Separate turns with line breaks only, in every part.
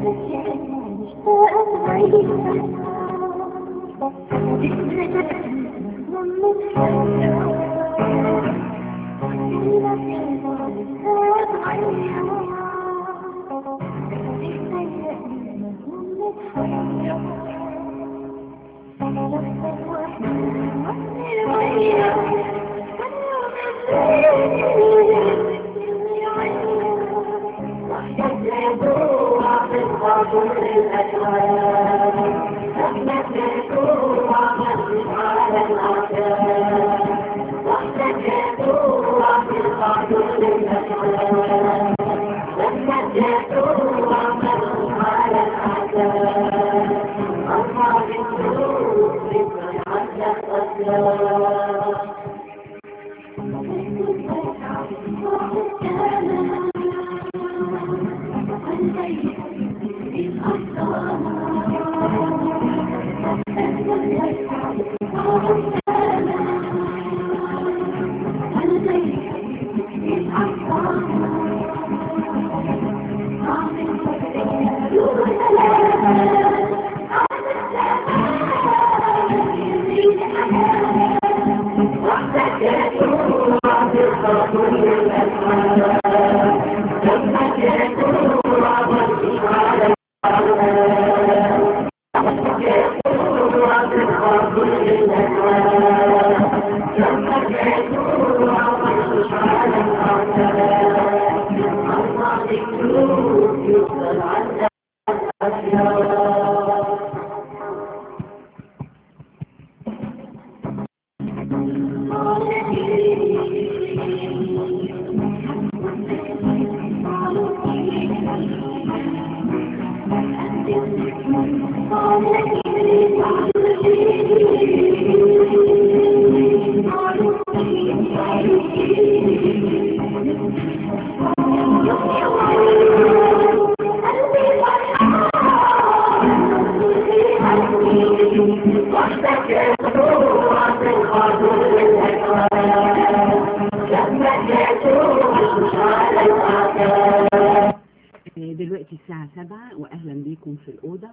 دلوقتي الساعة سبعة وأهلا بيكم في الأوضة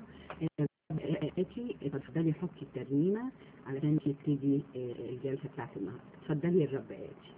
اتي اتفضلي حطي الترنيمة علشان تبتدي الجلسة بتاعت النهاردة اتفضلي الرب آتي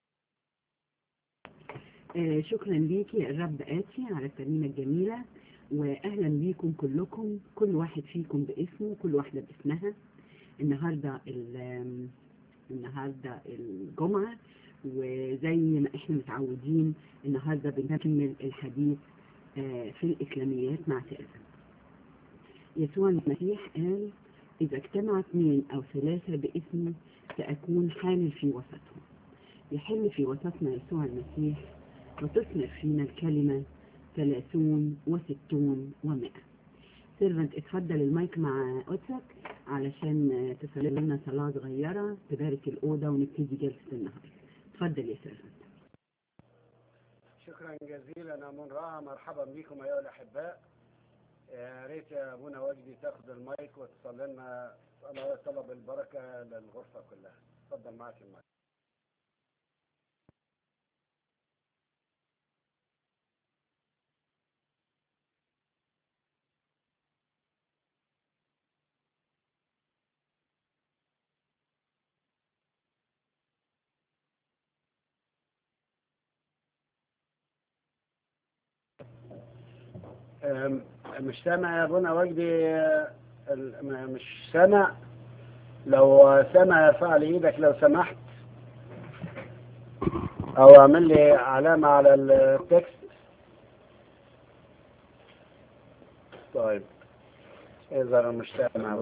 شكرا ليكي الرب آتي على الترنيمة الجميلة واهلا بيكم كلكم كل واحد فيكم باسمه كل واحده باسمها النهارده ال- النهارده الجمعه وزي ما احنا متعودين النهارده بنكمل الحديث آه، في الاسلاميات مع تأذى يسوع المسيح قال اذا اجتمع اثنين او ثلاثه باسمي ساكون حامل في وسطهم يحل في وسطنا يسوع المسيح وتثمر فينا الكلمه ثلاثون وستون ومائة سيرفنت اتفضل المايك مع قدسك علشان تصلي لنا صلاة صغيرة تبارك الأوضة ونبتدي جلسة النهاردة اتفضل يا سيرفنت
شكرا جزيلا أمون رائع مرحبا بكم أيها الأحباء يا ريت يا أبونا وجدي تاخد المايك وتصلي لنا صلاة طلب البركة للغرفة كلها اتفضل معك المايك أم، مش سامع يا ابونا وجدي أه، ال- م- مش سامع لو سامع ارفع لي ايدك لو سمحت او اعمل لي علامة على التكست طيب اذا أنا مش سامع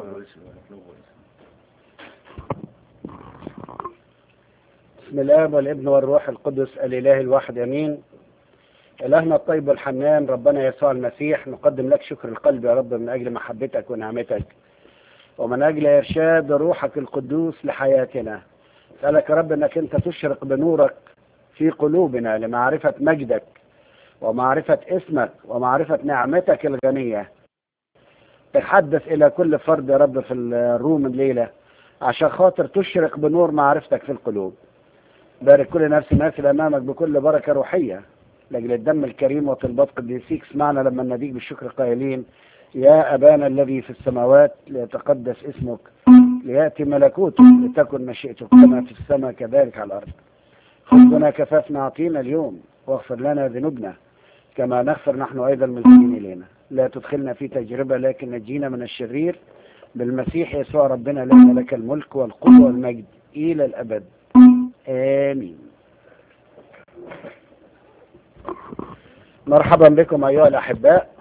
بسم الاب والابن والروح القدس الاله الواحد امين إلهنا الطيب والحنان ربنا يسوع المسيح نقدم لك شكر القلب يا رب من أجل محبتك ونعمتك ومن أجل إرشاد روحك القدوس لحياتنا سألك يا رب أنك أنت تشرق بنورك في قلوبنا لمعرفة مجدك ومعرفة اسمك ومعرفة نعمتك الغنية تحدث إلى كل فرد يا رب في الروم الليلة عشان خاطر تشرق بنور معرفتك في القلوب بارك كل نفس ماثل أمامك بكل بركة روحية لأجل الدم الكريم وطلبات قديسيك اسمعنا لما نديك بالشكر قائلين يا أبانا الذي في السماوات ليتقدس اسمك ليأتي ملكوتك لتكن مشيئتك كما في السماء كذلك على الأرض خبزنا كفافنا أعطينا اليوم واغفر لنا ذنوبنا كما نغفر نحن أيضا المسلمين إلينا لا تدخلنا في تجربة لكن نجينا من الشرير بالمسيح يسوع ربنا لنا لك الملك والقوة والمجد إلى الأبد آمين مرحبا بكم أيها الأحباء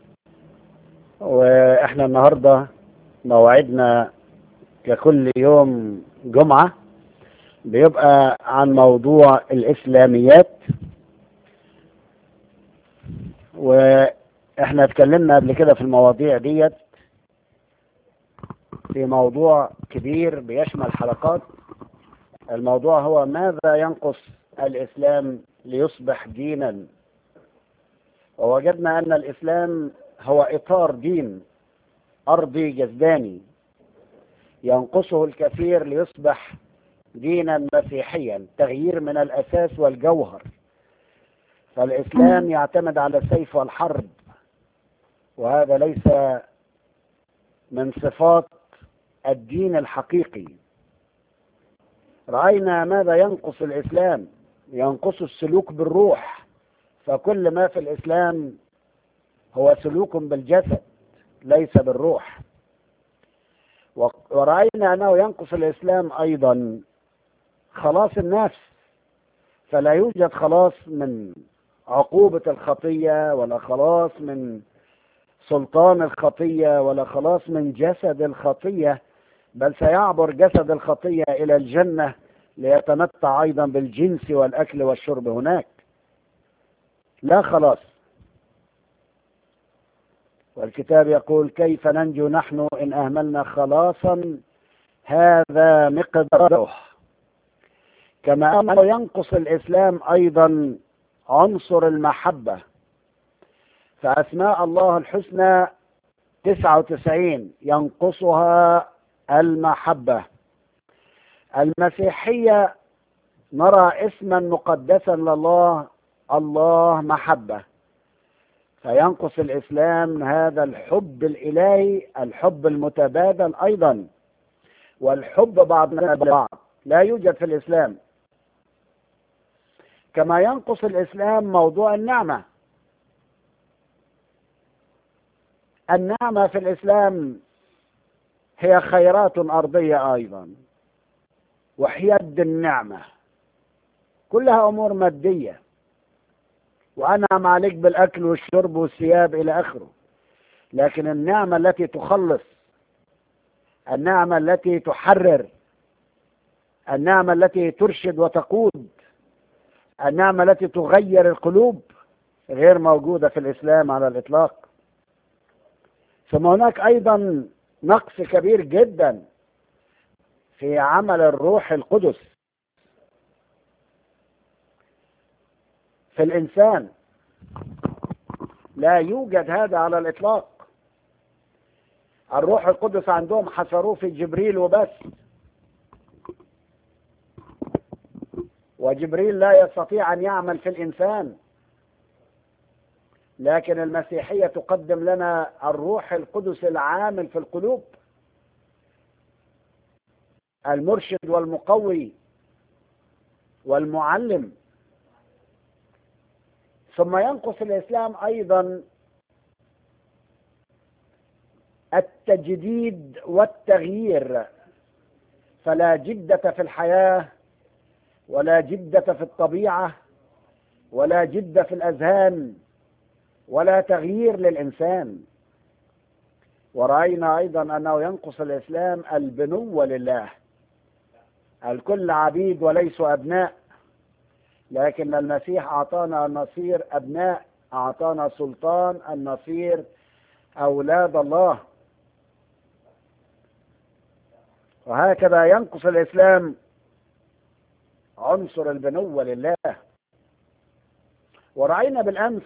وإحنا النهاردة موعدنا ككل يوم جمعة بيبقى عن موضوع الإسلاميات وإحنا اتكلمنا قبل كده في المواضيع ديت في موضوع كبير بيشمل حلقات الموضوع هو ماذا ينقص الإسلام ليصبح دينا ووجدنا أن الإسلام هو إطار دين أرضي جسداني ينقصه الكثير ليصبح دينا مسيحيا تغيير من الأساس والجوهر فالإسلام يعتمد على السيف والحرب وهذا ليس من صفات الدين الحقيقي رأينا ماذا ينقص الإسلام ينقص السلوك بالروح فكل ما في الإسلام هو سلوك بالجسد ليس بالروح ورأينا أنه ينقص الإسلام أيضا خلاص النفس فلا يوجد خلاص من عقوبة الخطية ولا خلاص من سلطان الخطية ولا خلاص من جسد الخطية بل سيعبر جسد الخطية إلى الجنة ليتمتع أيضا بالجنس والأكل والشرب هناك لا خلاص والكتاب يقول كيف ننجو نحن إن أهملنا خلاصا هذا مقداره كما أنه ينقص الإسلام أيضا عنصر المحبة فأسماء الله الحسنى تسعة وتسعين ينقصها المحبة المسيحية نرى اسما مقدسا لله الله محبة فينقص الإسلام هذا الحب الإلهي الحب المتبادل أيضا والحب بعضنا بعض لا يوجد في الإسلام كما ينقص الإسلام موضوع النعمة النعمة في الإسلام هي خيرات أرضية أيضا وحيد النعمة كلها أمور مادية وأنعم عليك بالأكل والشرب والثياب إلى آخره لكن النعمة التي تخلص النعمة التي تحرر النعمة التي ترشد وتقود النعمة التي تغير القلوب غير موجودة في الإسلام على الإطلاق ثم هناك أيضا نقص كبير جدا في عمل الروح القدس في الإنسان لا يوجد هذا على الإطلاق الروح القدس عندهم حصروه في جبريل وبس وجبريل لا يستطيع أن يعمل في الإنسان لكن المسيحية تقدم لنا الروح القدس العامل في القلوب المرشد والمقوي والمعلم ثم ينقص الإسلام أيضا التجديد والتغيير فلا جدة في الحياة ولا جدة في الطبيعة ولا جدة في الأذهان ولا تغيير للإنسان ورأينا أيضا أنه ينقص الإسلام البنوة لله الكل عبيد وليسوا أبناء لكن المسيح أعطانا أن نصير أبناء أعطانا سلطان أن نصير أولاد الله وهكذا ينقص الإسلام عنصر البنوة لله ورأينا بالأمس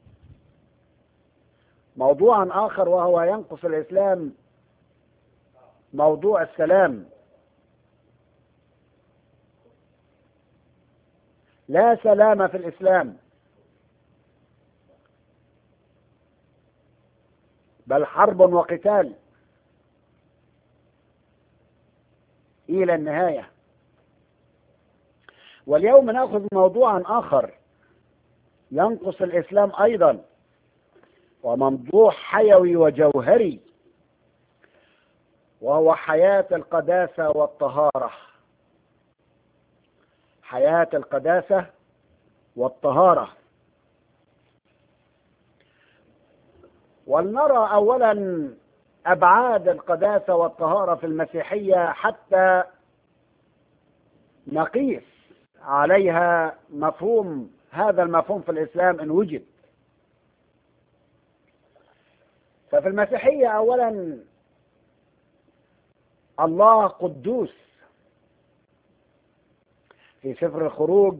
موضوعا آخر وهو ينقص الإسلام موضوع السلام لا سلام في الإسلام بل حرب وقتال إلى النهاية واليوم نأخذ موضوعا آخر ينقص الإسلام أيضا وموضوع حيوي وجوهري وهو حياة القداسة والطهارة حياة القداسة والطهارة ولنرى أولا أبعاد القداسة والطهارة في المسيحية حتى نقيس عليها مفهوم هذا المفهوم في الإسلام إن وجد ففي المسيحية أولا الله قدوس في سفر الخروج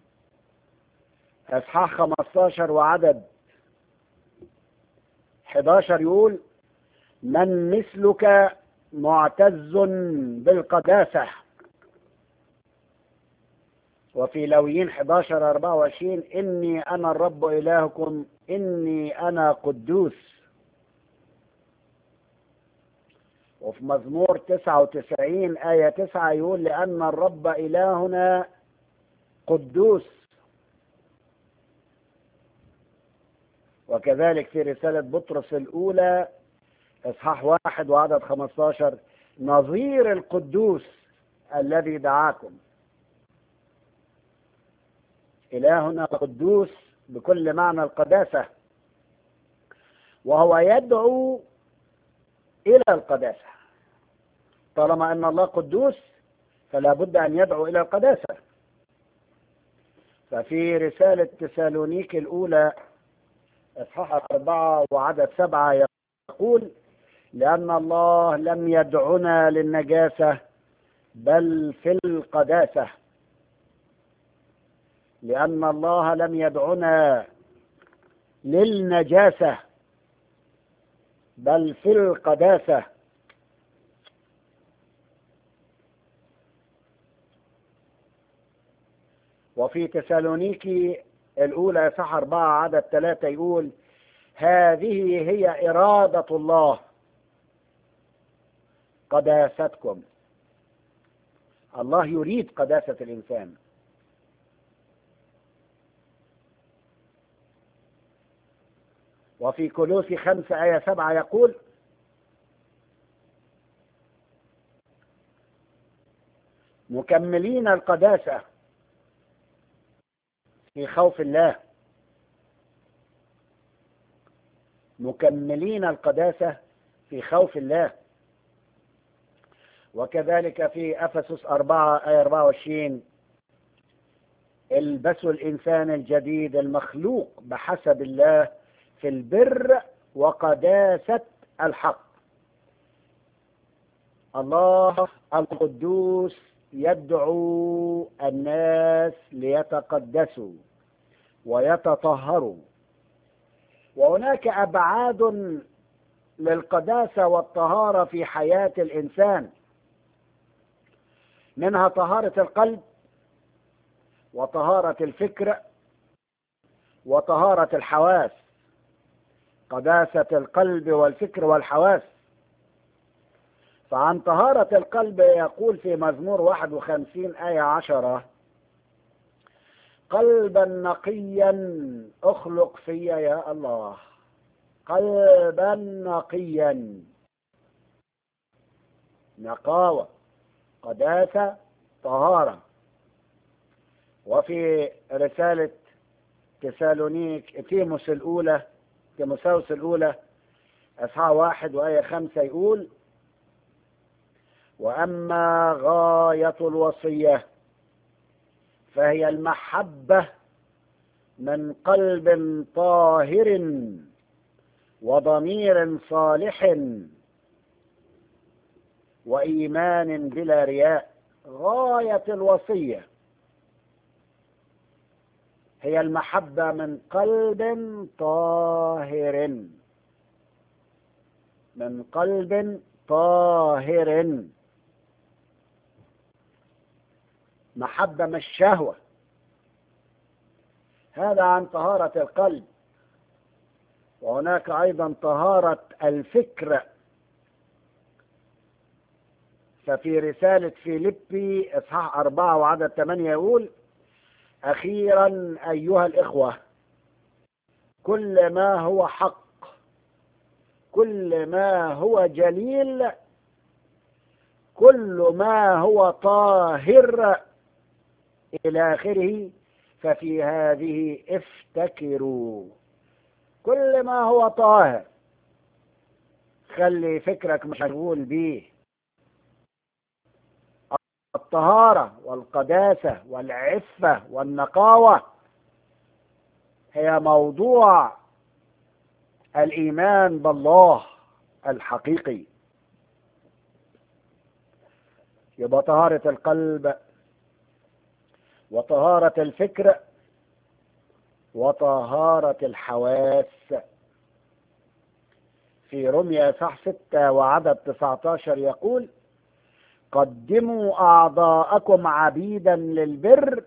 اصحاح 15 وعدد 11 يقول من مثلك معتز بالقداسة وفي لويين 11 24 إني أنا الرب إلهكم إني أنا قدوس وفي مزمور 99 آية 9 يقول لأن الرب إلهنا قدوس وكذلك في رسالة بطرس الأولى إصحاح واحد وعدد 15 نظير القدوس الذي دعاكم إلهنا قدوس بكل معنى القداسة وهو يدعو إلى القداسة طالما أن الله قدوس فلا بد أن يدعو إلى القداسة ففي رسالة تسالونيك الأولى إصحاح أربعة وعدد سبعة يقول لأن الله لم يدعنا للنجاسة بل في القداسة لأن الله لم يدعنا للنجاسة بل في القداسة وفي تسالونيكي الأولى صح أربعة عدد ثلاثة يقول هذه هي إرادة الله قداستكم الله يريد قداسة الإنسان وفي كلوسي خمسة آية سبعة يقول مكملين القداسة في خوف الله مكملين القداسة في خوف الله وكذلك في أفسس أربعة آية 24 البسوا الإنسان الجديد المخلوق بحسب الله في البر وقداسة الحق الله القدوس يدعو الناس ليتقدسوا ويتطهروا وهناك أبعاد للقداسة والطهارة في حياة الإنسان منها طهارة القلب وطهارة الفكر وطهارة الحواس قداسة القلب والفكر والحواس فعن طهارة القلب يقول في مزمور 51 آية عشرة قلبا نقيا اخلق في يا الله قلبا نقيا نقاوة قداسة طهارة وفي رسالة تسالونيك تيموس الأولى تيموساوس الأولى أصحاح واحد وآية خمسة يقول وأما غاية الوصية فهي المحبة من قلب طاهر وضمير صالح وإيمان بلا رياء غاية الوصية هي المحبة من قلب طاهر من قلب طاهر محبة مش شهوة هذا عن طهارة القلب وهناك أيضا طهارة الفكر ففي رسالة فيليبي إصحاح أربعة وعدد ثمانية يقول أخيرا أيها الإخوة كل ما هو حق كل ما هو جليل كل ما هو طاهر إلى آخره ففي هذه افتكروا كل ما هو طاهر خلي فكرك مشغول بيه الطهارة والقداسة والعفة والنقاوة هي موضوع الإيمان بالله الحقيقي يبقى طهارة القلب وطهارة الفكر وطهارة الحواس في رمية صح ستة وعدد تسعة عشر يقول قدموا أعضاءكم عبيدا للبر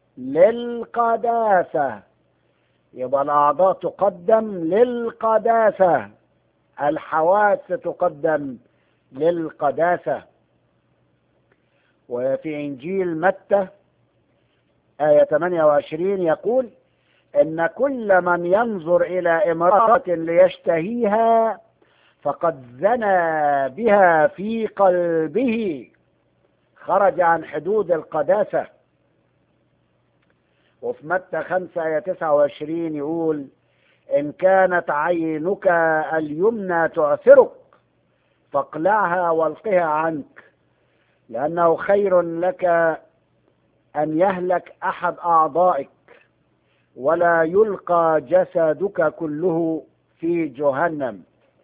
للقداسة يبقى الأعضاء تقدم للقداسة الحواس تقدم للقداسة وفي إنجيل متى آية 28 يقول إن كل من ينظر إلى امرأة ليشتهيها فقد زنى بها في قلبه خرج عن حدود القداسة وفي متى خمسة آية تسعة وعشرين يقول إن كانت عينك اليمنى تعثرك فاقلعها والقها عنك لأنه خير لك أن يهلك أحد أعضائك ولا يلقى جسدك كله في جهنم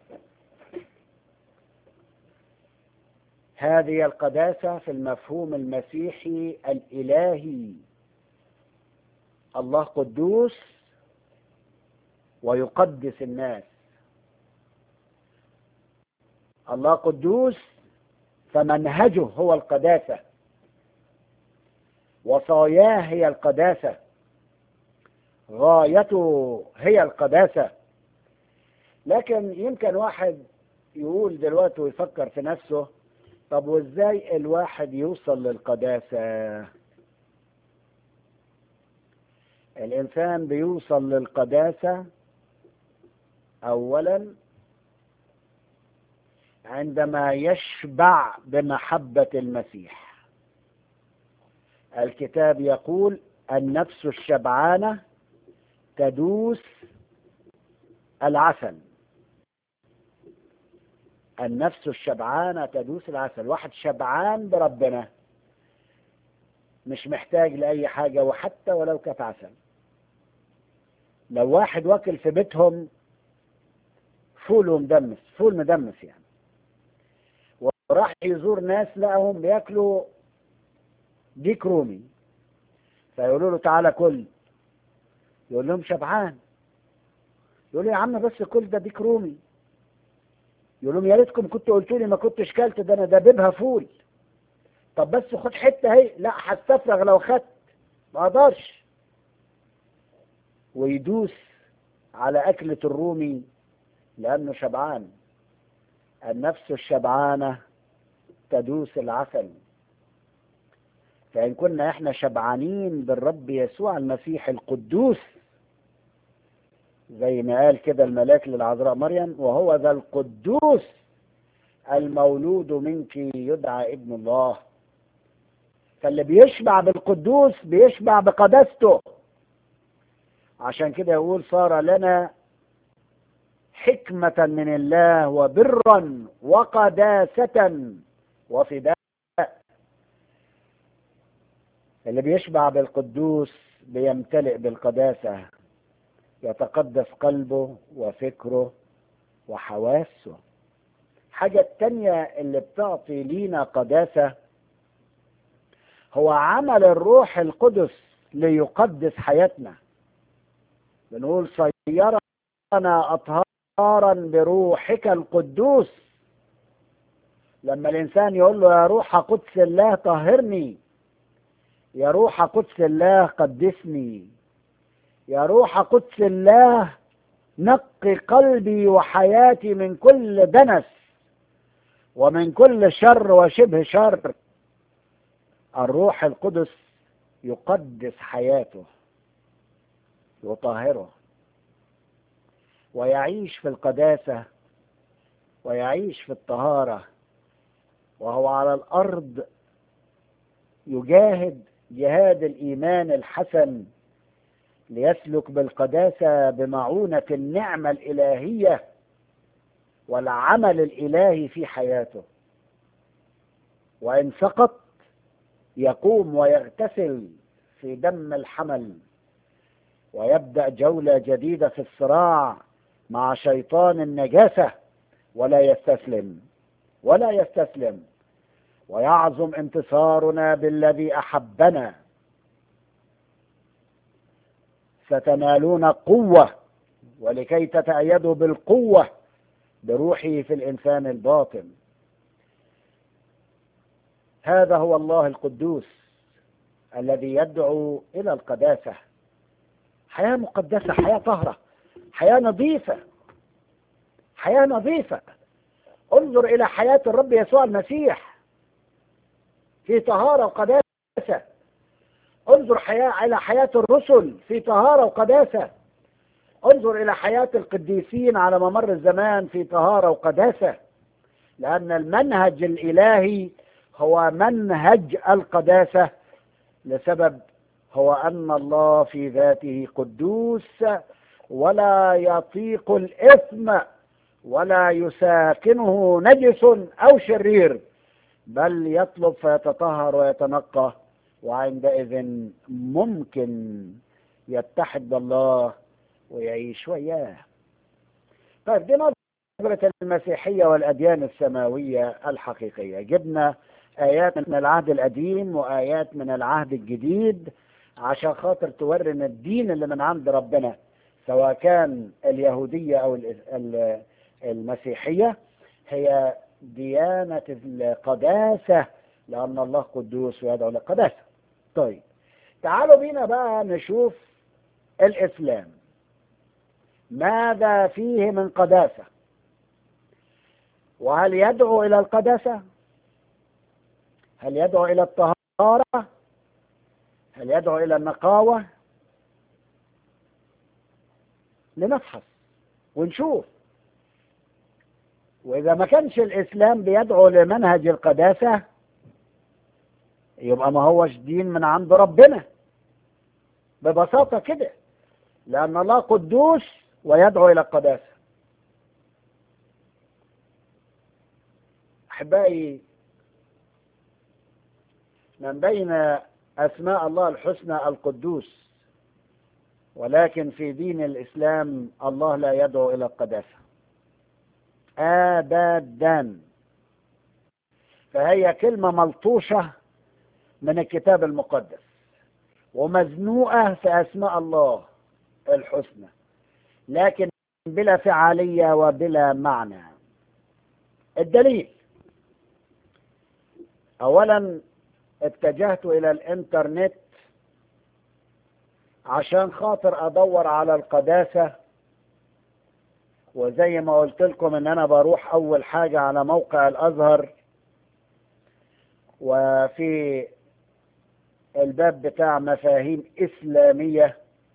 هذه القداسة في المفهوم المسيحي الإلهي الله قدوس ويقدس الناس الله قدوس فمنهجه هو القداسة وصاياه هي القداسة غايته هي القداسة لكن يمكن واحد يقول دلوقتي ويفكر في نفسه طب وازاي الواحد يوصل للقداسة الإنسان بيوصل للقداسة أولا عندما يشبع بمحبة المسيح الكتاب يقول النفس الشبعانة تدوس العسل النفس الشبعانة تدوس العسل واحد شبعان بربنا مش محتاج لأي حاجة وحتى ولو كانت عسل لو واحد واكل في بيتهم فول ومدمس فول مدمس يعني وراح يزور ناس لقاهم بياكلوا ديك رومي فيقولوا له تعالى كل يقول لهم شبعان يقول يا عم بس كل ده ديك رومي يقول لهم يا ريتكم كنت قلتوا لي ما كنتش كلت ده انا دببها فول طب بس خد حته اهي لا هستفرغ لو خدت ما اقدرش ويدوس على أكلة الرومي لأنه شبعان النفس الشبعانة تدوس العسل فإن كنا إحنا شبعانين بالرب يسوع المسيح القدوس زي ما قال كده الملاك للعذراء مريم وهو ذا القدوس المولود منك يدعى ابن الله فاللي بيشبع بالقدوس بيشبع بقداسته عشان كده يقول صار لنا حكمة من الله وبرا وقداسة وفداء اللي بيشبع بالقدوس بيمتلئ بالقداسة يتقدس قلبه وفكره وحواسه حاجة التانية اللي بتعطي لينا قداسة هو عمل الروح القدس ليقدس حياتنا بنقول صيرنا أطهارا بروحك القدوس لما الإنسان يقول له يا روح قدس الله طهرني يا روح قدس الله قدسني يا روح قدس الله نقي قلبي وحياتي من كل دنس ومن كل شر وشبه شر الروح القدس يقدس حياته يطهره ويعيش في القداسة ويعيش في الطهارة وهو على الأرض يجاهد جهاد الإيمان الحسن ليسلك بالقداسة بمعونة النعمة الإلهية والعمل الإلهي في حياته وإن سقط يقوم ويغتسل في دم الحمل ويبدأ جولة جديدة في الصراع مع شيطان النجاسة ولا يستسلم ولا يستسلم ويعظم انتصارنا بالذي أحبنا ستنالون قوة ولكي تتأيدوا بالقوة بروحه في الإنسان الباطن هذا هو الله القدوس الذي يدعو إلى القداسة حياة مقدسة حياة طهرة حياة نظيفة حياة نظيفة انظر إلى حياة الرب يسوع المسيح في طهارة وقداسة انظر حياة إلى حياة الرسل في طهارة وقداسة انظر إلى حياة القديسين على ممر الزمان في طهارة وقداسة لأن المنهج الإلهي هو منهج القداسة لسبب هو أن الله في ذاته قدوس ولا يطيق الإثم ولا يساكنه نجس أو شرير بل يطلب فيتطهر ويتنقى وعندئذ ممكن يتحد بالله ويعيش وياه طيب دي نظرة المسيحية والأديان السماوية الحقيقية جبنا آيات من العهد القديم وآيات من العهد الجديد عشان خاطر تورن الدين اللي من عند ربنا سواء كان اليهودية أو المسيحية هي ديانة القداسة لأن الله قدوس ويدعو للقداسة طيب تعالوا بينا بقى نشوف الإسلام ماذا فيه من قداسة وهل يدعو إلى القداسة هل يدعو إلى الطهارة هل يدعو إلى النقاوة لنفحص ونشوف وإذا ما كانش الإسلام بيدعو لمنهج القداسة يبقى ما هوش دين من عند ربنا ببساطة كده لأن الله قدوس ويدعو إلى القداسة أحبائي من بين أسماء الله الحسنى القدوس ولكن في دين الإسلام الله لا يدعو إلى القداسة أبدا فهي كلمة ملطوشة من الكتاب المقدس ومزنوقة في أسماء الله الحسنى لكن بلا فعالية وبلا معنى الدليل أولا اتجهت إلى الإنترنت عشان خاطر أدور على القداسة وزي ما قلت لكم ان انا بروح اول حاجة على موقع الازهر وفي الباب بتاع مفاهيم اسلامية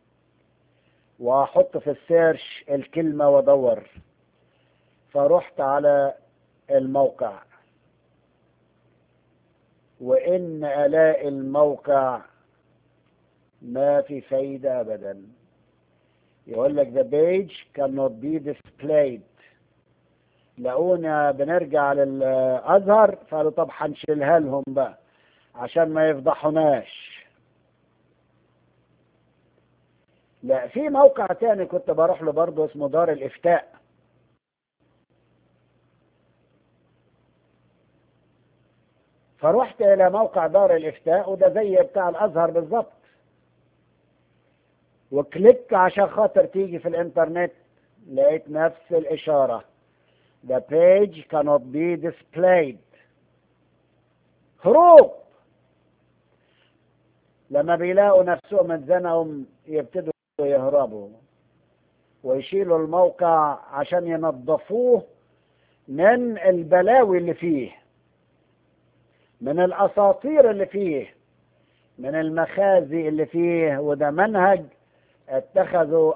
واحط في السيرش الكلمة وادور فرحت على الموقع وان الاقي الموقع ما في فايدة ابدا يقول لك the page cannot be displayed لقونا بنرجع للازهر فقالوا طب هنشيلها لهم بقى عشان ما يفضحوناش لا في موقع تاني كنت بروح له برضه اسمه دار الافتاء فروحت الى موقع دار الافتاء وده زي بتاع الازهر بالظبط وكليك عشان خاطر تيجي في الانترنت لقيت نفس الاشاره the page cannot be displayed هروب لما بيلاقوا نفسهم اتزنقوا يبتدوا يهربوا ويشيلوا الموقع عشان ينظفوه من البلاوي اللي فيه من الاساطير اللي فيه من المخازي اللي فيه وده منهج اتخذوا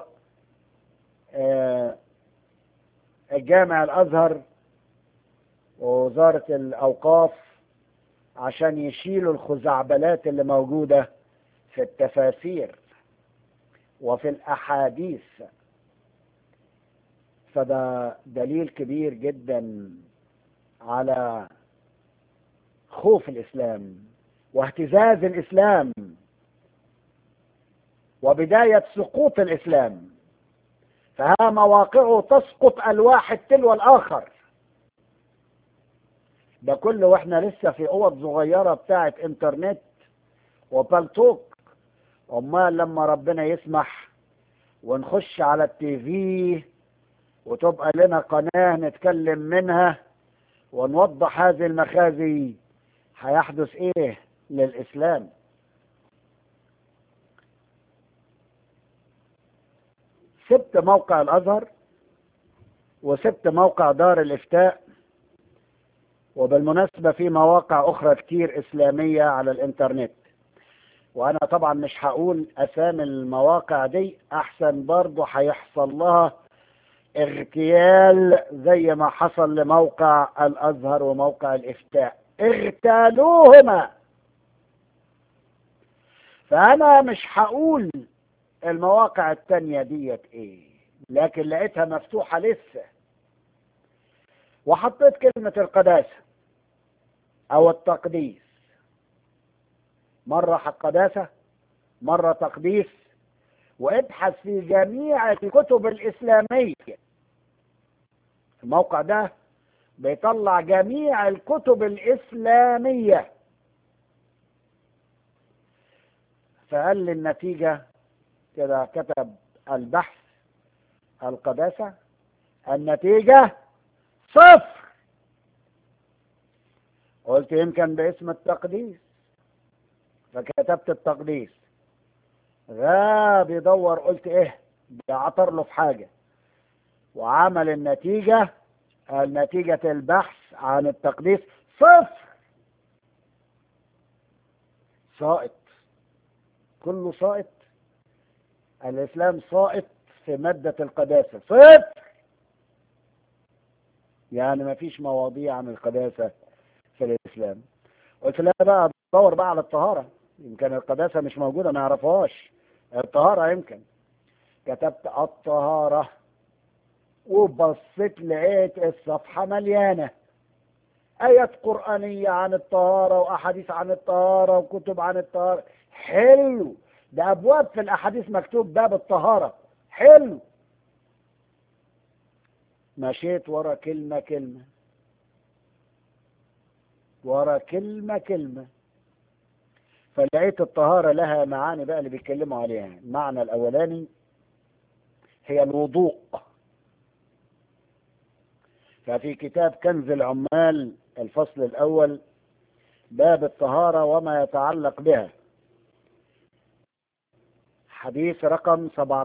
الجامع الازهر ووزاره الاوقاف عشان يشيلوا الخزعبلات اللي موجوده في التفاسير وفي الاحاديث فده دليل كبير جدا على خوف الاسلام واهتزاز الاسلام وبداية سقوط الإسلام فها مواقعه تسقط الواحد تلو الآخر ده كله واحنا لسه في اوض صغيرة بتاعت انترنت وبلتوك امال لما ربنا يسمح ونخش على التيفي وتبقى لنا قناة نتكلم منها ونوضح هذه المخازي هيحدث ايه للاسلام سبت موقع الازهر وسبت موقع دار الافتاء وبالمناسبة في مواقع اخرى كتير اسلامية على الانترنت وانا طبعا مش هقول اسامي المواقع دي احسن برضه هيحصل لها اغتيال زي ما حصل لموقع الازهر وموقع الافتاء اغتالوهما فانا مش هقول المواقع التانية ديت ايه لكن لقيتها مفتوحة لسه وحطيت كلمة القداسة او التقديس مرة القداسة مرة تقديس وابحث في جميع الكتب الإسلامية الموقع ده بيطلع جميع الكتب الإسلامية فقال لي النتيجة كده كتب البحث القداسة النتيجة صفر قلت يمكن باسم التقديس فكتبت التقديس غاب يدور قلت ايه ده عطر له في حاجة وعمل النتيجة نتيجة البحث عن التقديس صفر سائط كله سائط الإسلام سائط في مادة القداسة صفر يعني ما فيش مواضيع عن القداسة في الإسلام قلت لا بقى دور بقى على الطهارة يمكن القداسة مش موجودة ما يعرفوهاش الطهارة يمكن كتبت الطهارة وبصيت لقيت الصفحة مليانة آيات قرآنية عن الطهارة وأحاديث عن الطهارة وكتب عن الطهارة حلو ده أبواب في الأحاديث مكتوب باب الطهارة حلو مشيت ورا كلمة كلمة ورا كلمة كلمة فلقيت الطهارة لها معاني بقى اللي بيتكلموا عليها المعنى الأولاني هي الوضوء ففي كتاب كنز العمال الفصل الأول باب الطهارة وما يتعلق بها حديث رقم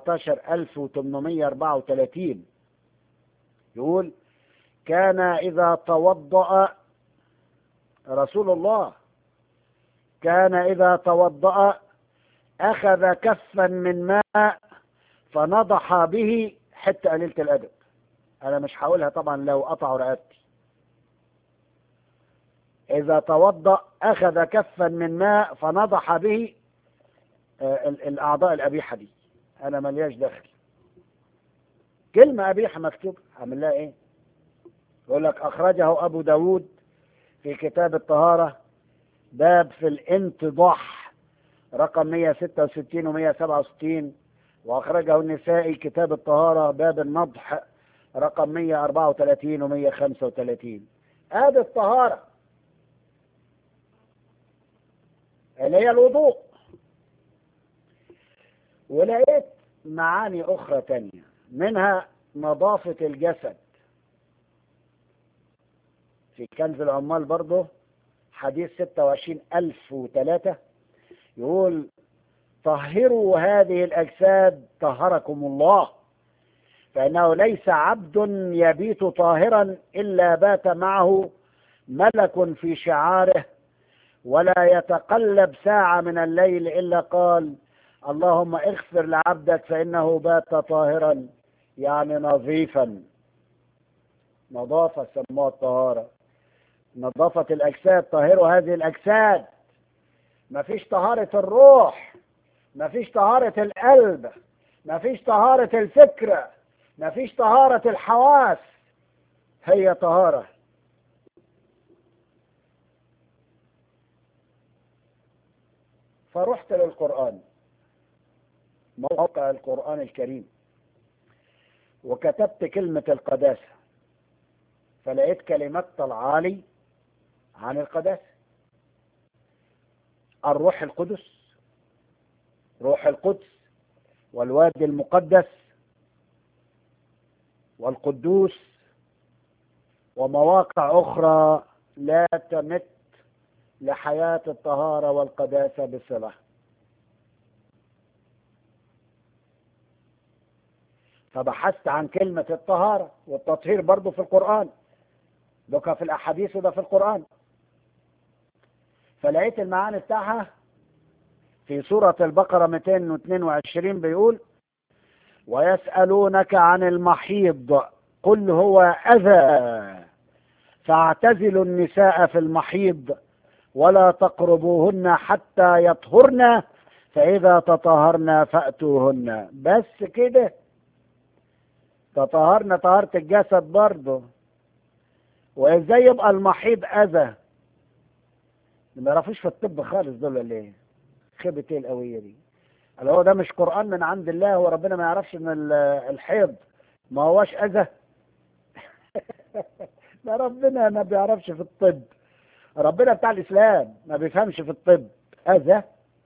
17834 يقول كان إذا توضأ رسول الله كان إذا توضأ أخذ كفا من ماء فنضح به حتى قليلة الأدب أنا مش هقولها طبعا لو قطعوا رقبتي إذا توضأ أخذ كفا من ماء فنضح به آه، ال- الأعضاء الأبيحة دي أنا ملياش دخل كلمة أبيحة مكتوب عامل لها إيه يقول لك أخرجه أبو داود في كتاب الطهارة باب في الانتضاح رقم 166 و 167 وأخرجه النسائي كتاب الطهارة باب النضح رقم 134 و 135 هذه الطهارة اللي هي الوضوء ولقيت معاني أخرى تانية منها نظافة الجسد في كنز العمال برضه حديث 26003 يقول طهروا هذه الأجساد طهركم الله فإنه ليس عبد يبيت طاهرا إلا بات معه ملك في شعاره ولا يتقلب ساعة من الليل إلا قال اللهم اغفر لعبدك فإنه بات طاهرا يعني نظيفا نظافة سموها الطهارة نظافة الأجساد طهروا هذه الأجساد مفيش طهارة الروح مفيش طهارة القلب مفيش طهارة الفكرة مفيش طهارة الحواس هي طهارة فرحت للقرآن موقع القرآن الكريم وكتبت كلمة القداسة فلقيت كلمات طلعالي عن القداسة الروح القدس روح القدس والوادي المقدس والقدوس ومواقع أخرى لا تمت لحياة الطهارة والقداسة بصلة فبحثت عن كلمة الطهارة والتطهير برضو في القرآن ده في الأحاديث وده في القرآن فلقيت المعاني بتاعها في سورة البقرة 222 بيقول ويسألونك عن المحيض قل هو أذى فاعتزلوا النساء في المحيض ولا تقربوهن حتى يطهرن فإذا تطهرن فأتوهن بس كده تطهرن طهارة الجسد برضه وازاي يبقى المحيض اذى ما يعرفوش في الطب خالص دول ليه خيبة ايه القوية دي اللي هو ده مش قرآن من عند الله هو ربنا ما يعرفش ان ال- الحيض ما هواش اذى ده ربنا ما بيعرفش في الطب ربنا بتاع الاسلام ما بيفهمش في الطب اذى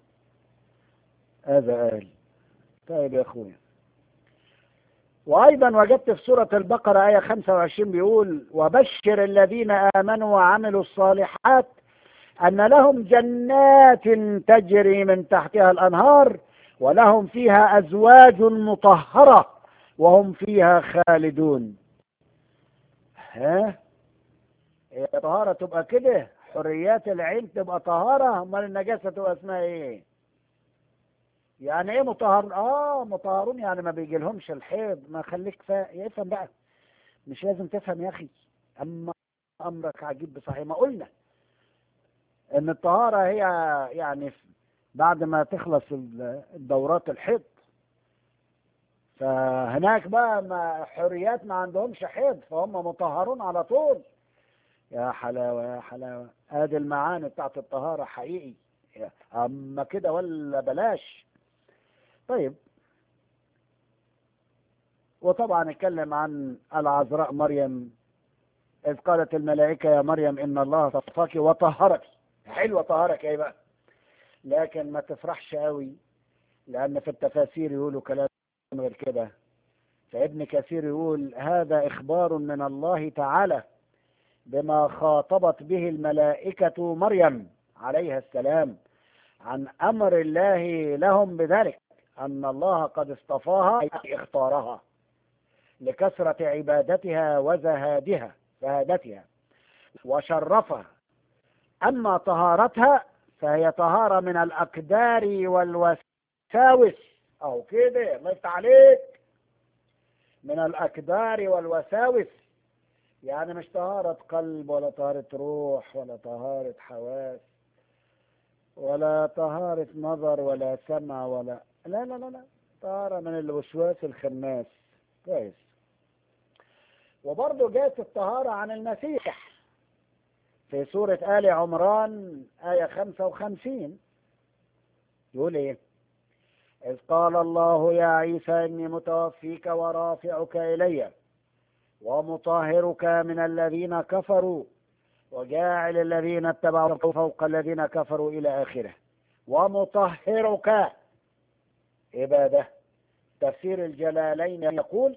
اذى قال طيب يا اخويا وأيضا وجدت في سورة البقرة آية 25 بيقول وبشر الذين آمنوا وعملوا الصالحات أن لهم جنات تجري من تحتها الأنهار ولهم فيها أزواج مطهرة وهم فيها خالدون ها هي طهارة تبقى كده حريات العين تبقى طهارة أمال النجاسة تبقى اسمها إيه يعني ايه مطهر اه مطهرون يعني ما بيجي لهمش الحيض ما خليك فا... يفهم بقى مش لازم تفهم يا اخي أما أمرك عجيب بصحيح ما قلنا إن الطهارة هي يعني بعد ما تخلص الدورات الحيض فهناك بقى ما حريات ما عندهمش حيض فهم مطهرون على طول يا حلاوة يا حلاوة ادي المعاني بتاعت الطهارة حقيقي اما كده ولا بلاش طيب وطبعا اتكلم عن العذراء مريم إذ قالت الملائكة يا مريم إن الله صفاك وطهرك حلوة طهرك ايه بقى لكن ما تفرحش قوي لأن في التفاسير يقولوا كلام غير كده فابن كثير يقول هذا إخبار من الله تعالى بما خاطبت به الملائكة مريم عليها السلام عن أمر الله لهم بذلك أن الله قد اصطفاها أي اختارها لكثرة عبادتها وزهادها زهادتها وشرفها أما طهارتها فهي طهارة من الأقدار والوساوس أو كده الله يفتح عليك من الأقدار والوساوس يعني مش طهارة قلب ولا طهارة روح ولا طهارة حواس ولا طهارة نظر ولا سمع ولا لا لا لا لا طهارة من الوسواس الخناس كويس وبرضه جاءت الطهارة عن المسيح في سورة آل عمران آية 55 يقول إيه إذ قال الله يا عيسى إني متوفيك ورافعك إلي ومطهرك من الذين كفروا وجاعل الذين اتبعوا فوق الذين كفروا إلى آخره ومطهرك عبادة تفسير الجلالين يقول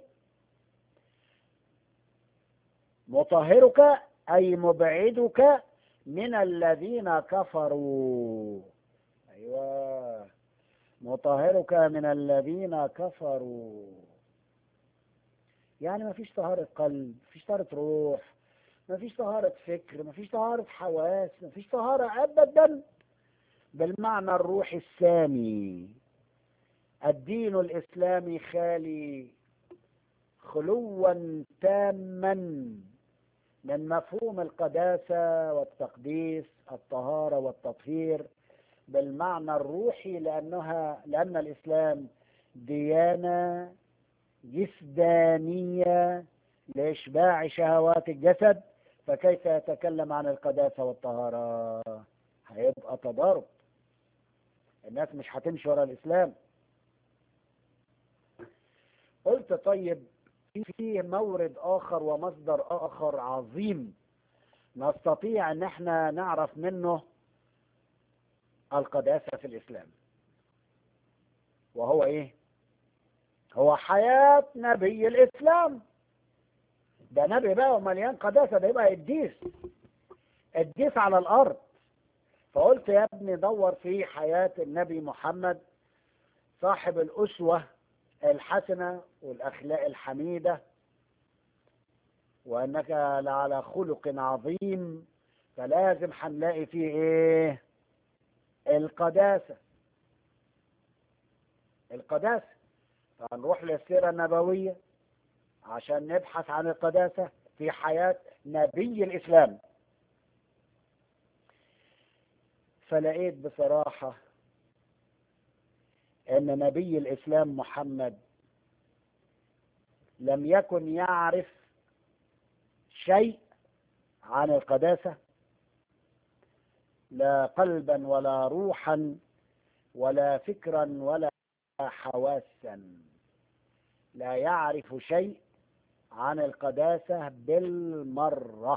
مطهرك أي مبعدك من الذين كفروا أيوة مطهرك من الذين كفروا يعني ما فيش طهارة قلب ما فيش طهارة روح ما فيش طهارة فكر ما فيش طهارة حواس ما فيش طهارة أبدا بالمعنى الروحي السامي الدين الإسلامي خالي خلوا تاما من مفهوم القداسة والتقديس الطهارة والتطهير بالمعنى الروحي لأنها لأن الإسلام ديانة جسدانية لإشباع شهوات الجسد فكيف يتكلم عن القداسة والطهارة هيبقى تضارب الناس مش هتمشي ورا الإسلام قلت طيب فيه مورد آخر ومصدر آخر عظيم نستطيع أن احنا نعرف منه القداسة في الإسلام وهو إيه؟ هو حياة نبي الإسلام ده نبي بقى ومليان قداسة ده يبقى قديس قديس على الأرض فقلت يا ابني دور في حياة النبي محمد صاحب الأسوة الحسنة والأخلاق الحميدة وأنك لعلى خلق عظيم فلازم هنلاقي فيه إيه القداسة القداسة فنروح للسيرة النبوية عشان نبحث عن القداسة في حياة نبي الإسلام فلقيت بصراحة أن نبي الإسلام محمد لم يكن يعرف شيء عن القداسة لا قلبا ولا روحا ولا فكرا ولا حواسا لا يعرف شيء عن القداسة بالمرة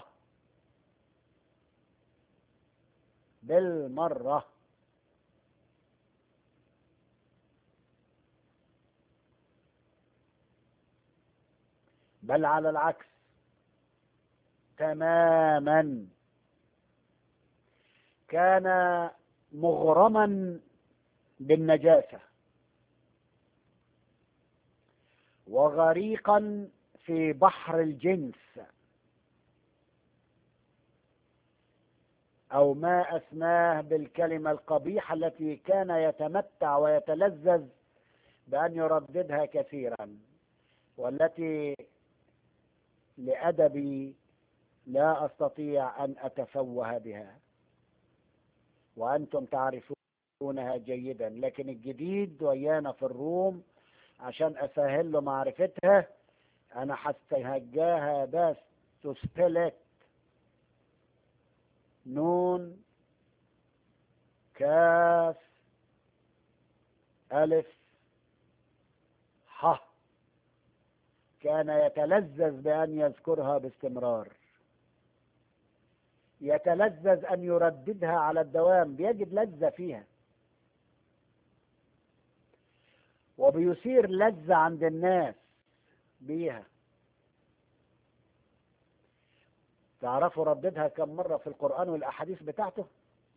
بالمرة بل على العكس تماما كان مغرما بالنجاسة وغريقا في بحر الجنس أو ما أسماه بالكلمة القبيحة التي كان يتمتع ويتلذذ بأن يرددها كثيرا والتي لأدب لا أستطيع أن أتفوه بها وأنتم تعرفونها جيدا لكن الجديد ويانا في الروم عشان أسهل له معرفتها أنا هستهجاها بس تسبلت نون كاف ألف ح كان يتلذذ بأن يذكرها باستمرار يتلذذ أن يرددها على الدوام بيجد لذة فيها وبيثير لذة عند الناس بيها تعرفوا رددها كم مرة في القرآن والأحاديث بتاعته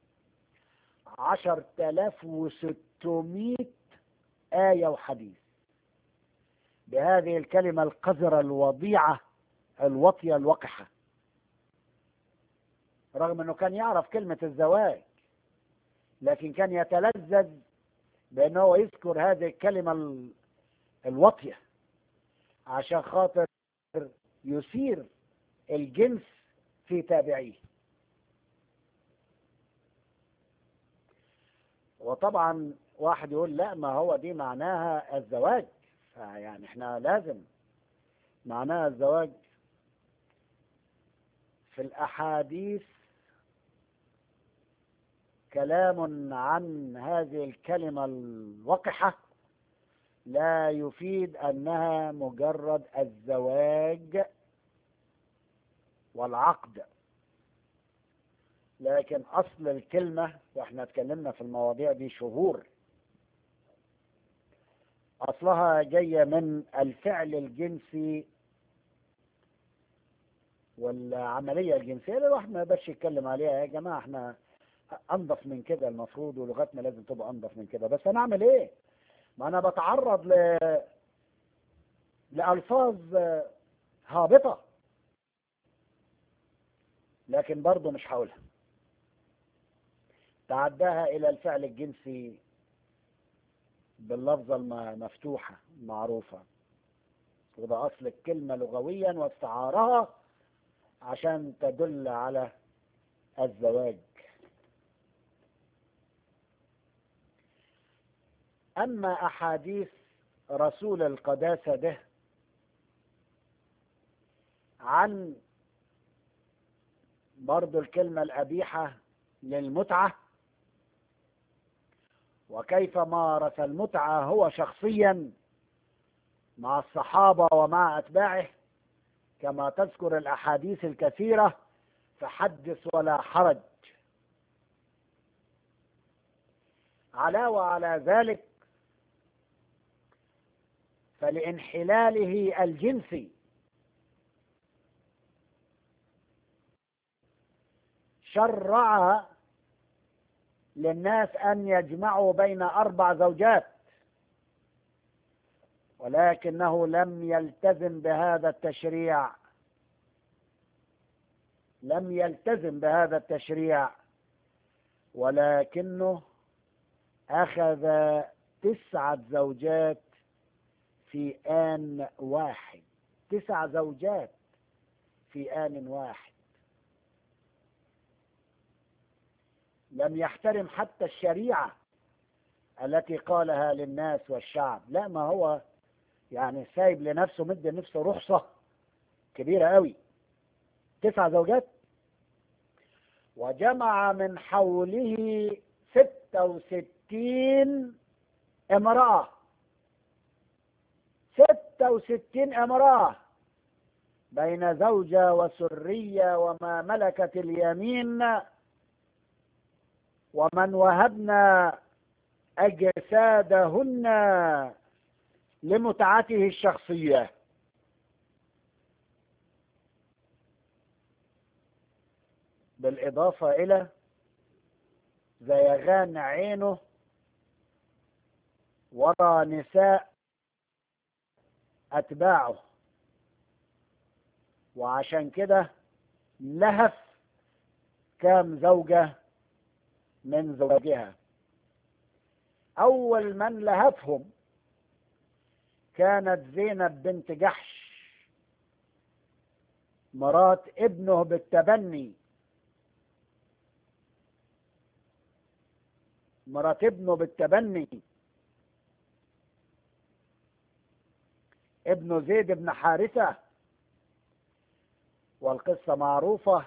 عشر تلاف وستمائة آية وحديث بهذه الكلمة القذرة الوضيعة الوطية الوقحة رغم أنه كان يعرف كلمة الزواج لكن كان يتلذذ بأنه يذكر هذه الكلمة الوطية عشان خاطر يثير الجنس في تابعيه وطبعا واحد يقول لا ما هو دي معناها الزواج يعني احنا لازم معناها الزواج في الأحاديث كلام عن هذه الكلمة الوقحة لا يفيد أنها مجرد الزواج والعقد لكن أصل الكلمة وإحنا اتكلمنا في المواضيع دي شهور أصلها جاية من الفعل الجنسي والعملية الجنسية اللي الواحد ما يقدرش يتكلم عليها يا جماعة احنا أنظف من كده المفروض ولغتنا لازم تبقى أنظف من كده بس أنا أعمل إيه؟ ما أنا بتعرض ل... لألفاظ هابطة لكن برضه مش هقولها تعداها إلى الفعل الجنسي باللفظة المفتوحة معروفة وده أصل الكلمة لغويا واستعارها عشان تدل على الزواج أما أحاديث رسول القداسة ده عن برضو الكلمة الأبيحة للمتعة وكيف مارس المتعة هو شخصيا مع الصحابة ومع أتباعه كما تذكر الأحاديث الكثيرة فحدث ولا حرج علاوة على ذلك فلانحلاله الجنسي شرع للناس أن يجمعوا بين أربع زوجات ولكنه لم يلتزم بهذا التشريع لم يلتزم بهذا التشريع ولكنه أخذ تسعة زوجات في آن واحد تسع زوجات في آن واحد لم يحترم حتى الشريعة التي قالها للناس والشعب لا ما هو يعني سايب لنفسه مد نفسه رخصة كبيرة قوي تسع زوجات وجمع من حوله ستة وستين امرأة ستة وستين امرأة بين زوجة وسرية وما ملكت اليمين ومن وهبنا أجسادهن لمتعته الشخصية بالإضافة إلى زيغان عينه وراء نساء أتباعه وعشان كده لهف كام زوجة من زوجها أول من لهفهم كانت زينب بنت جحش مرات ابنه بالتبني مرات ابنه بالتبني ابن زيد بن حارثة والقصة معروفة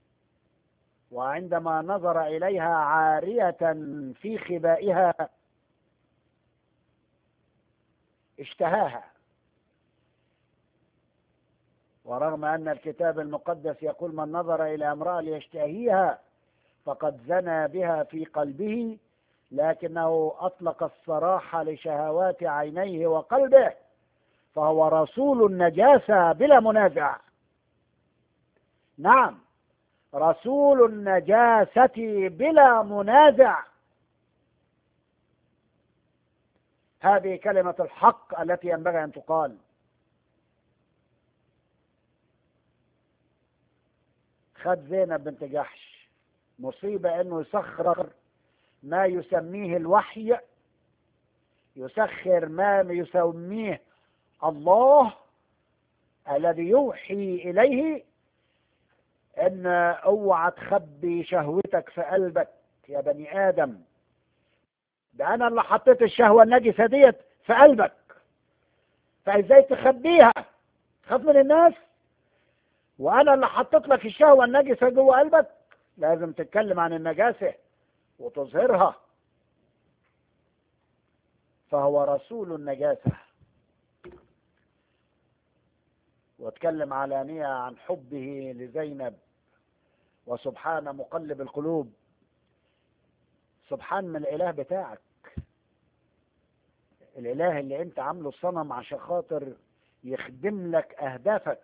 وعندما نظر إليها عارية في خبائها اشتهاها ورغم أن الكتاب المقدس يقول من نظر إلى امرأة ليشتهيها فقد زنى بها في قلبه لكنه أطلق الصراح لشهوات عينيه وقلبه فهو رسول النجاسة بلا منازع نعم رسول النجاسة بلا منازع هذه كلمة الحق التي ينبغي أن تقال خد زينب بنت جحش مصيبة أنه يسخر ما يسميه الوحي يسخر ما يسميه الله الذي يوحي إليه ان اوعى تخبي شهوتك في قلبك يا بني ادم ده انا اللي حطيت الشهوه النجسه ديت في قلبك فازاي تخبيها تخاف من الناس وانا اللي حطيت لك الشهوه النجسه جوه قلبك لازم تتكلم عن النجاسه وتظهرها فهو رسول النجاسه واتكلم علانية عن حبه لزينب وسبحان مقلب القلوب سبحان من الاله بتاعك الاله اللي انت عامله الصنم عشان خاطر يخدم لك اهدافك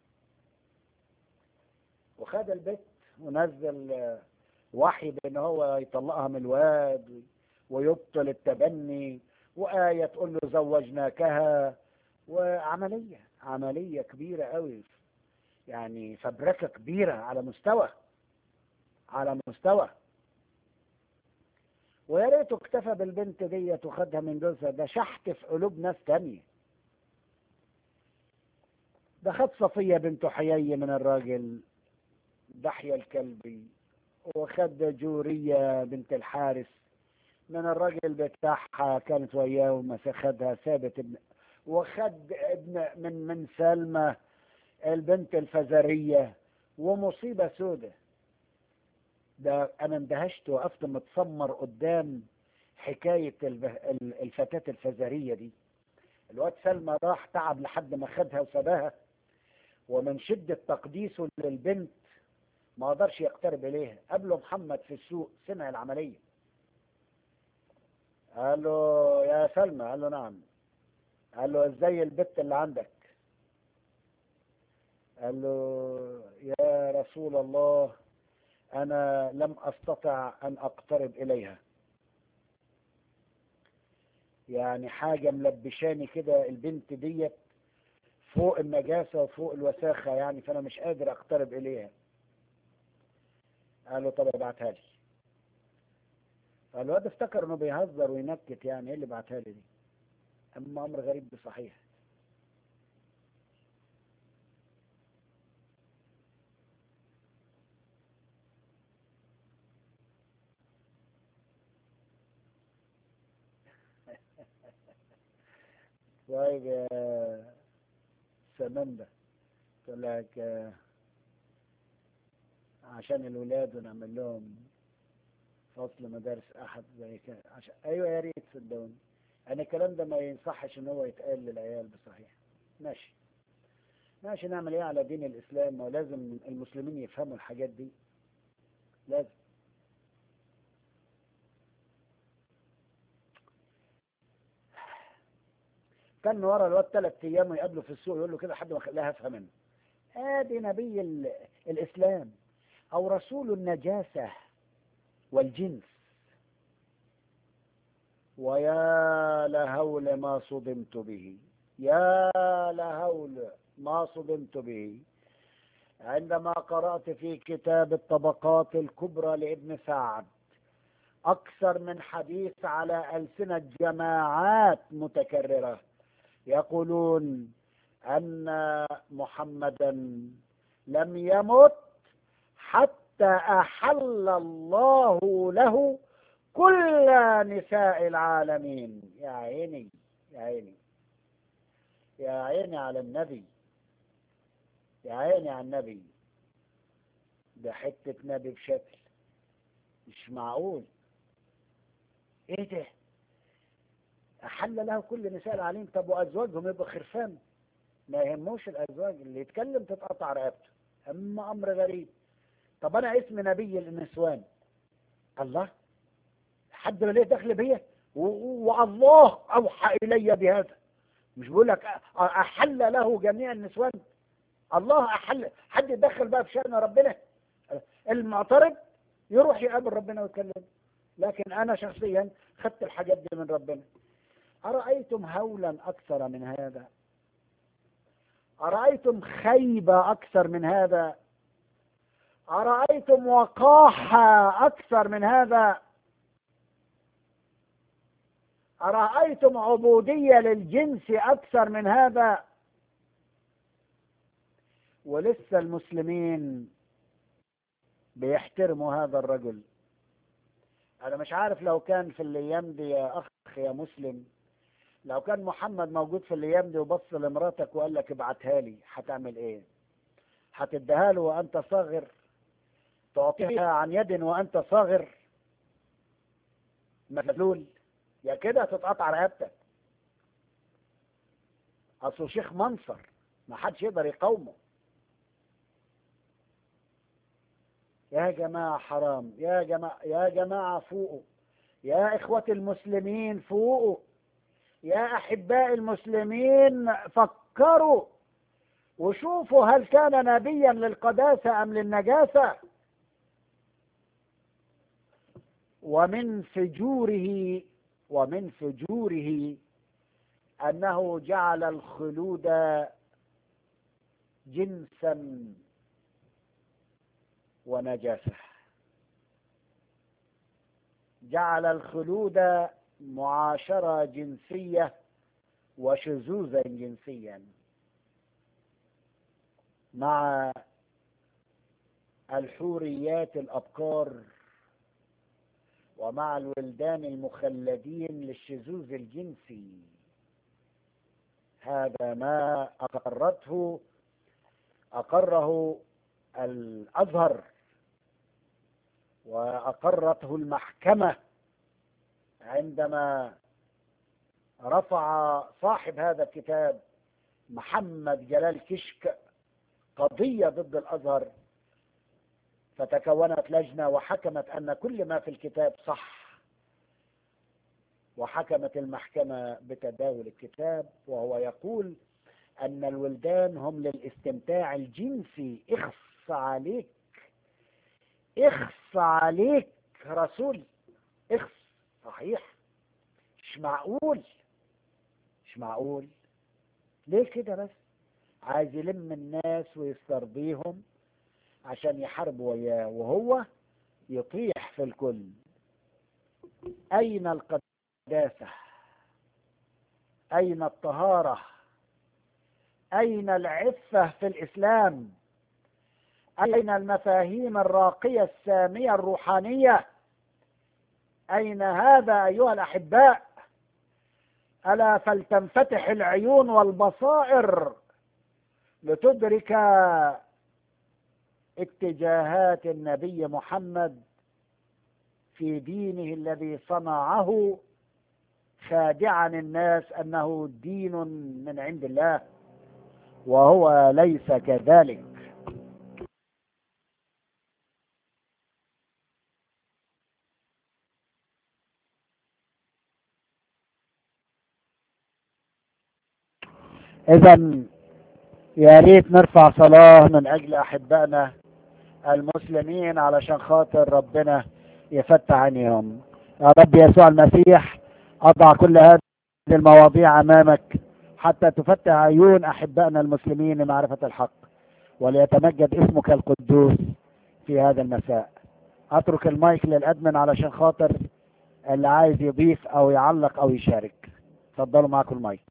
وخد البيت ونزل وحي بان هو يطلقها من الواد ويبطل التبني وآية تقول له زوجناكها وعملية عملية كبيرة قوي يعني فبركة كبيرة على مستوى على مستوى ويا ريته اكتفى بالبنت ديت وخدها من جوزها ده شحت في قلوب ناس تانية ده خد صفية بنت حيي من الراجل دحية الكلبي وخد جورية بنت الحارس من الراجل بتاعها كانت وياه وما خدها ثابت ابن وخد ابن من من سلمى البنت الفزرية ومصيبة سودة ده أنا اندهشت وقفت متسمر قدام حكاية الفتاة الفزرية دي الواد سلمى راح تعب لحد ما خدها وسباها ومن شدة تقديسه للبنت ما قدرش يقترب إليها قابله محمد في السوق سمع العملية قال له يا سلمى قال له نعم قال له ازاي البت اللي عندك قال له يا رسول الله انا لم استطع ان اقترب اليها يعني حاجة ملبشاني كده البنت ديت فوق النجاسة وفوق الوساخة يعني فانا مش قادر اقترب اليها قال له طب ابعتها لي فالواد افتكر انه بيهزر وينكت يعني ايه اللي بعتها لي دي اما امر غريب بصحيح طيب يا سمندة قلت لك عشان الولاد ونعمل لهم فصل مدارس احد زي كده عشان ايوه يا ريت صدقوني انا الكلام ده ما ينصحش ان هو يتقال للعيال بصحيح ماشي ماشي نعمل ايه على دين الاسلام ولازم المسلمين يفهموا الحاجات دي لازم كان ورا الواد ثلاث ايام ويقابله في السوق يقول له كده حد ما خلاها افهم منه ادي نبي الاسلام او رسول النجاسه والجنس ويا لهول ما صدمت به يا لهول ما صدمت به عندما قرأت في كتاب الطبقات الكبرى لابن سعد أكثر من حديث على ألسنة جماعات متكررة يقولون أن محمدا لم يمت حتى أحل الله له كل نساء العالمين يا عيني يا عيني يا عيني على النبي يا عيني على النبي ده حتة نبي بشكل مش معقول ايه ده أحل له كل نساء العالمين طب وأزواجهم يبقوا خرفان ما يهموش الأزواج اللي يتكلم تتقطع رقبته أما أمر غريب طب أنا اسم نبي النسوان الله حد ليه دخل بيا والله أوحى إلي بهذا مش بقول لك أحل له جميع النسوان الله أحل حد يدخل بقى في شأن ربنا المعترض يروح يقابل ربنا ويتكلم لكن أنا شخصيا خدت الحاجات دي من ربنا أرأيتم هولا أكثر من هذا أرأيتم خيبة أكثر من هذا أرأيتم وقاحة أكثر من هذا أرأيتم عبودية للجنس أكثر من هذا ولسه المسلمين بيحترموا هذا الرجل أنا مش عارف لو كان في الأيام دي يا أخ يا مسلم لو كان محمد موجود في الأيام دي وبص لمراتك وقال لك ابعتها لي هتعمل إيه؟ هتديها له وأنت صاغر تعطيها عن يد وأنت صاغر مذلول يا كده تتقطع رقبتك اصله شيخ منصر ما حدش يقدر يقاومه يا جماعة حرام يا جماعة يا جماعة فوقوا يا إخوة المسلمين فوقوا يا أحباء المسلمين فكروا وشوفوا هل كان نبيا للقداسة أم للنجاسة ومن فجوره ومن فجوره أنه جعل الخلود جنسا ونجاسة جعل الخلود معاشرة جنسية وشذوذا جنسيا مع الحوريات الأبكار ومع الولدان المخلدين للشذوذ الجنسي هذا ما أقرته أقره الأزهر وأقرته المحكمة عندما رفع صاحب هذا الكتاب محمد جلال كشك قضية ضد الأزهر فتكونت لجنة وحكمت أن كل ما في الكتاب صح وحكمت المحكمة بتداول الكتاب وهو يقول أن الولدان هم للاستمتاع الجنسي اخص عليك اخص عليك رسول اخص صحيح مش معقول مش معقول ليه كده بس عايز يلم الناس ويسترضيهم عشان يحاربوا وياه وهو يطيح في الكل أين القداسة أين الطهارة أين العفة في الإسلام أين المفاهيم الراقية السامية الروحانية أين هذا أيها الأحباء ألا فلتنفتح العيون والبصائر لتدرك اتجاهات النبي محمد في دينه الذي صنعه خادعا الناس انه دين من عند الله وهو ليس كذلك اذا يا ريت نرفع صلاة من أجل أحبائنا المسلمين علشان خاطر ربنا يفتح عينيهم يا رب يسوع المسيح أضع كل هذه المواضيع أمامك حتى تفتح عيون أحبائنا المسلمين لمعرفة الحق وليتمجد اسمك القدوس في هذا المساء أترك المايك للأدمن علشان خاطر اللي عايز يضيف أو يعلق أو يشارك تفضلوا معكم المايك